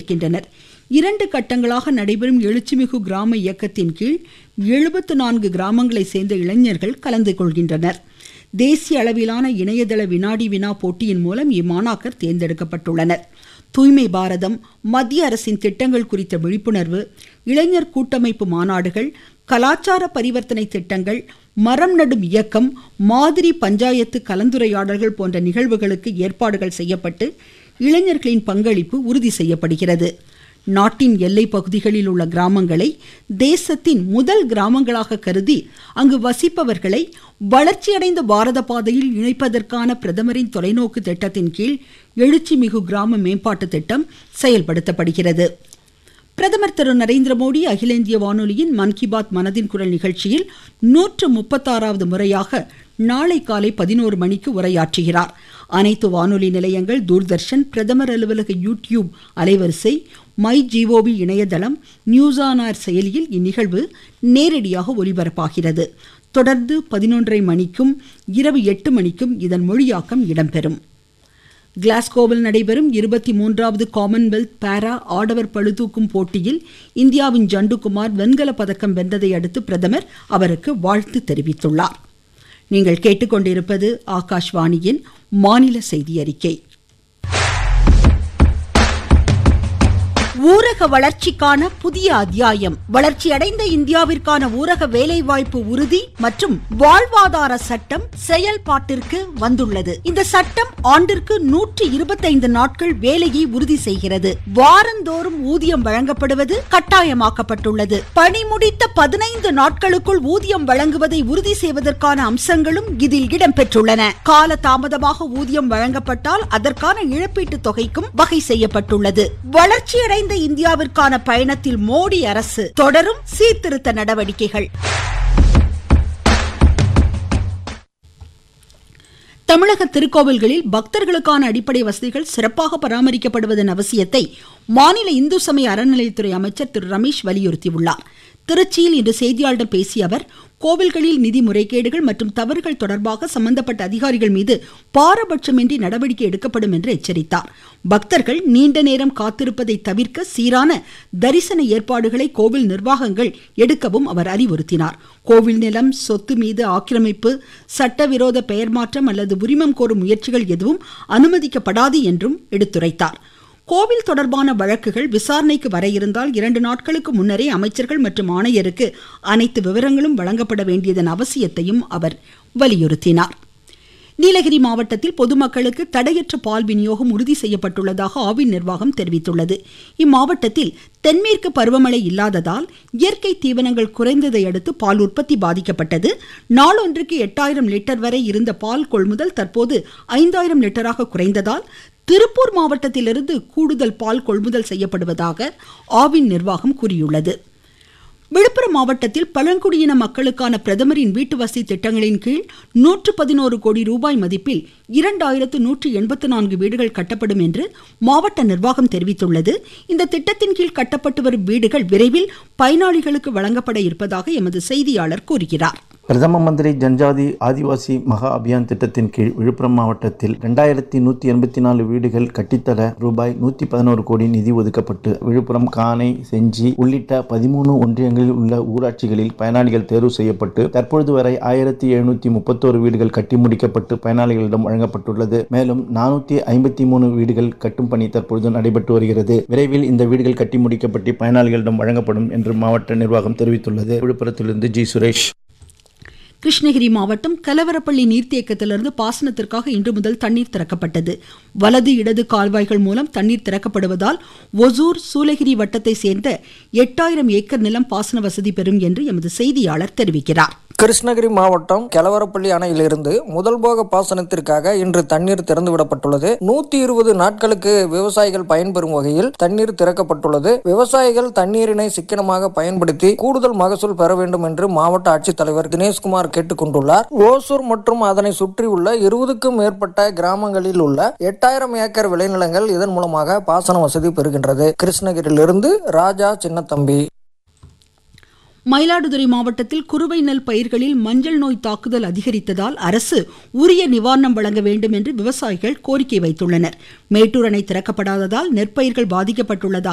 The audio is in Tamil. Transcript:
பங்கேற்கின்றனர் இரண்டு கட்டங்களாக நடைபெறும் எழுச்சிமிகு கிராம இயக்கத்தின் கீழ் எழுபத்து நான்கு கிராமங்களை சேர்ந்த இளைஞர்கள் கலந்து கொள்கின்றனர் தேசிய அளவிலான இணையதள வினாடி வினா போட்டியின் மூலம் இம்மாணாக்கர் தேர்ந்தெடுக்கப்பட்டுள்ளனர் தூய்மை பாரதம் மத்திய அரசின் திட்டங்கள் குறித்த விழிப்புணர்வு இளைஞர் கூட்டமைப்பு மாநாடுகள் கலாச்சார பரிவர்த்தனை திட்டங்கள் மரம் நடும் இயக்கம் மாதிரி பஞ்சாயத்து கலந்துரையாடல்கள் போன்ற நிகழ்வுகளுக்கு ஏற்பாடுகள் செய்யப்பட்டு இளைஞர்களின் பங்களிப்பு உறுதி செய்யப்படுகிறது நாட்டின் எல்லை பகுதிகளில் உள்ள கிராமங்களை தேசத்தின் முதல் கிராமங்களாக கருதி அங்கு வசிப்பவர்களை வளர்ச்சியடைந்த பாரத பாதையில் இணைப்பதற்கான பிரதமரின் தொலைநோக்கு திட்டத்தின் கீழ் எழுச்சிமிகு கிராம மேம்பாட்டு திட்டம் செயல்படுத்தப்படுகிறது பிரதமர் திரு நரேந்திர மோடி அகில இந்திய வானொலியின் மன் கி பாத் மனதின் குரல் நிகழ்ச்சியில் நூற்று முப்பத்தாறாவது முறையாக நாளை காலை பதினோரு மணிக்கு உரையாற்றுகிறார் அனைத்து வானொலி நிலையங்கள் தூர்தர்ஷன் பிரதமர் அலுவலக யூடியூப் அலைவரிசை மை ஜிஓவி இணையதளம் நியூஸ் ஆன் ஏர் செயலியில் இந்நிகழ்வு நேரடியாக ஒலிபரப்பாகிறது தொடர்ந்து பதினொன்றரை மணிக்கும் இரவு எட்டு மணிக்கும் இதன் மொழியாக்கம் இடம்பெறும் கிளாஸ்கோவில் நடைபெறும் இருபத்தி மூன்றாவது காமன்வெல்த் பாரா ஆடவர் பளுதூக்கும் போட்டியில் இந்தியாவின் ஜண்டுகுமார் வெண்கலப் பதக்கம் வென்றதை அடுத்து பிரதமர் அவருக்கு வாழ்த்து தெரிவித்துள்ளார் நீங்கள் கேட்டுக்கொண்டிருப்பது ஆகாஷ்வாணியின் மாநில செய்தி அறிக்கை ஊரக வளர்ச்சிக்கான புதிய அத்தியாயம் வளர்ச்சியடைந்த இந்தியாவிற்கான ஊரக வேலைவாய்ப்பு உறுதி மற்றும் வாழ்வாதார சட்டம் செயல்பாட்டிற்கு வந்துள்ளது இந்த சட்டம் ஆண்டிற்கு நூற்றி இருபத்தைந்து நாட்கள் வேலையை உறுதி செய்கிறது வாரந்தோறும் ஊதியம் வழங்கப்படுவது கட்டாயமாக்கப்பட்டுள்ளது பணி முடித்த பதினைந்து நாட்களுக்குள் ஊதியம் வழங்குவதை உறுதி செய்வதற்கான அம்சங்களும் இதில் இடம்பெற்றுள்ளன கால தாமதமாக ஊதியம் வழங்கப்பட்டால் அதற்கான இழப்பீட்டுத் தொகைக்கும் வகை செய்யப்பட்டுள்ளது வளர்ச்சியடைந்த வளர்ந்த இந்தியாவிற்கான பயணத்தில் மோடி அரசு தொடரும் சீர்திருத்த நடவடிக்கைகள் தமிழக திருக்கோவில்களில் பக்தர்களுக்கான அடிப்படை வசதிகள் சிறப்பாக பராமரிக்கப்படுவதன் அவசியத்தை மாநில இந்து சமய அறநிலையத்துறை அமைச்சர் திரு ரமேஷ் வலியுறுத்தியுள்ளார் திருச்சியில் இன்று செய்தியாளர்களிடம் பேசிய அவர் கோவில்களில் நிதி முறைகேடுகள் மற்றும் தவறுகள் தொடர்பாக சம்பந்தப்பட்ட அதிகாரிகள் மீது பாரபட்சமின்றி நடவடிக்கை எடுக்கப்படும் என்று எச்சரித்தார் பக்தர்கள் நீண்ட நேரம் காத்திருப்பதை தவிர்க்க சீரான தரிசன ஏற்பாடுகளை கோவில் நிர்வாகங்கள் எடுக்கவும் அவர் அறிவுறுத்தினார் கோவில் நிலம் சொத்து மீது ஆக்கிரமிப்பு சட்டவிரோத பெயர் மாற்றம் அல்லது உரிமம் கோரும் முயற்சிகள் எதுவும் அனுமதிக்கப்படாது என்றும் எடுத்துரைத்தார் கோவில் தொடர்பான வழக்குகள் விசாரணைக்கு வர இருந்தால் இரண்டு நாட்களுக்கு முன்னரே அமைச்சர்கள் மற்றும் ஆணையருக்கு அனைத்து விவரங்களும் வழங்கப்பட வேண்டியதன் அவசியத்தையும் அவர் வலியுறுத்தினார் நீலகிரி மாவட்டத்தில் பொதுமக்களுக்கு தடையற்ற பால் விநியோகம் உறுதி செய்யப்பட்டுள்ளதாக ஆவின் நிர்வாகம் தெரிவித்துள்ளது இம்மாவட்டத்தில் தென்மேற்கு பருவமழை இல்லாததால் இயற்கை தீவனங்கள் குறைந்ததை அடுத்து பால் உற்பத்தி பாதிக்கப்பட்டது நாளொன்றுக்கு எட்டாயிரம் லிட்டர் வரை இருந்த பால் கொள்முதல் தற்போது ஐந்தாயிரம் லிட்டராக குறைந்ததால் திருப்பூர் மாவட்டத்திலிருந்து கூடுதல் பால் கொள்முதல் செய்யப்படுவதாக ஆவின் நிர்வாகம் கூறியுள்ளது விழுப்புரம் மாவட்டத்தில் பழங்குடியின மக்களுக்கான பிரதமரின் வீட்டு வசதி திட்டங்களின் கீழ் நூற்று பதினோரு கோடி ரூபாய் மதிப்பில் இரண்டாயிரத்து நூற்று எண்பத்து நான்கு வீடுகள் கட்டப்படும் என்று மாவட்ட நிர்வாகம் தெரிவித்துள்ளது இந்த திட்டத்தின் கீழ் கட்டப்பட்டு வரும் வீடுகள் விரைவில் பயனாளிகளுக்கு வழங்கப்பட இருப்பதாக எமது செய்தியாளர் கூறுகிறார் பிரதம மந்திரி ஜன்ஜாதி ஆதிவாசி மகா அபியான் திட்டத்தின் கீழ் விழுப்புரம் மாவட்டத்தில் இரண்டாயிரத்தி நூத்தி எண்பத்தி நாலு வீடுகள் கட்டித்தர ரூபாய் நூத்தி பதினோரு கோடி நிதி ஒதுக்கப்பட்டு விழுப்புரம் கானை செஞ்சி உள்ளிட்ட பதிமூணு ஒன்றியங்களில் உள்ள ஊராட்சிகளில் பயனாளிகள் தேர்வு செய்யப்பட்டு தற்பொழுது வரை ஆயிரத்தி எழுநூத்தி முப்பத்தோரு வீடுகள் கட்டி முடிக்கப்பட்டு பயனாளிகளிடம் வழங்கப்பட்டுள்ளது மேலும் நானூத்தி ஐம்பத்தி மூணு வீடுகள் கட்டும் பணி தற்பொழுது நடைபெற்று வருகிறது விரைவில் இந்த வீடுகள் கட்டி முடிக்கப்பட்டு பயனாளிகளிடம் வழங்கப்படும் என்று மாவட்ட நிர்வாகம் தெரிவித்துள்ளது விழுப்புரத்திலிருந்து ஜி சுரேஷ் கிருஷ்ணகிரி மாவட்டம் கலவரப்பள்ளி நீர்த்தேக்கத்திலிருந்து பாசனத்திற்காக இன்று முதல் தண்ணீர் திறக்கப்பட்டது வலது இடது கால்வாய்கள் மூலம் தண்ணீர் திறக்கப்படுவதால் ஒசூர் சூலகிரி வட்டத்தை சேர்ந்த எட்டாயிரம் ஏக்கர் நிலம் பாசன வசதி பெறும் என்று எமது செய்தியாளர் தெரிவிக்கிறார் கிருஷ்ணகிரி மாவட்டம் கெலவரப்பள்ளி அணையிலிருந்து முதல் போக பாசனத்திற்காக இன்று தண்ணீர் திறந்து விடப்பட்டுள்ளது நூத்தி இருபது நாட்களுக்கு விவசாயிகள் பயன்பெறும் வகையில் தண்ணீர் திறக்கப்பட்டுள்ளது விவசாயிகள் தண்ணீரினை சிக்கனமாக பயன்படுத்தி கூடுதல் மகசூல் பெற வேண்டும் என்று மாவட்ட ஆட்சித்தலைவர் தினேஷ்குமார் கேட்டுக்கொண்டுள்ளார் ஓசூர் மற்றும் அதனை சுற்றியுள்ள இருபதுக்கும் மேற்பட்ட கிராமங்களில் உள்ள எட்டாயிரம் ஏக்கர் விளைநிலங்கள் இதன் மூலமாக பாசன வசதி பெறுகின்றது கிருஷ்ணகிரியிலிருந்து ராஜா சின்னத்தம்பி மயிலாடுதுறை மாவட்டத்தில் குறுவை நெல் பயிர்களில் மஞ்சள் நோய் தாக்குதல் அதிகரித்ததால் அரசு உரிய நிவாரணம் வழங்க வேண்டும் என்று விவசாயிகள் கோரிக்கை வைத்துள்ளனர் மேட்டூர் அணை திறக்கப்படாததால் நெற்பயிர்கள் பாதிக்கப்பட்டுள்ளதாக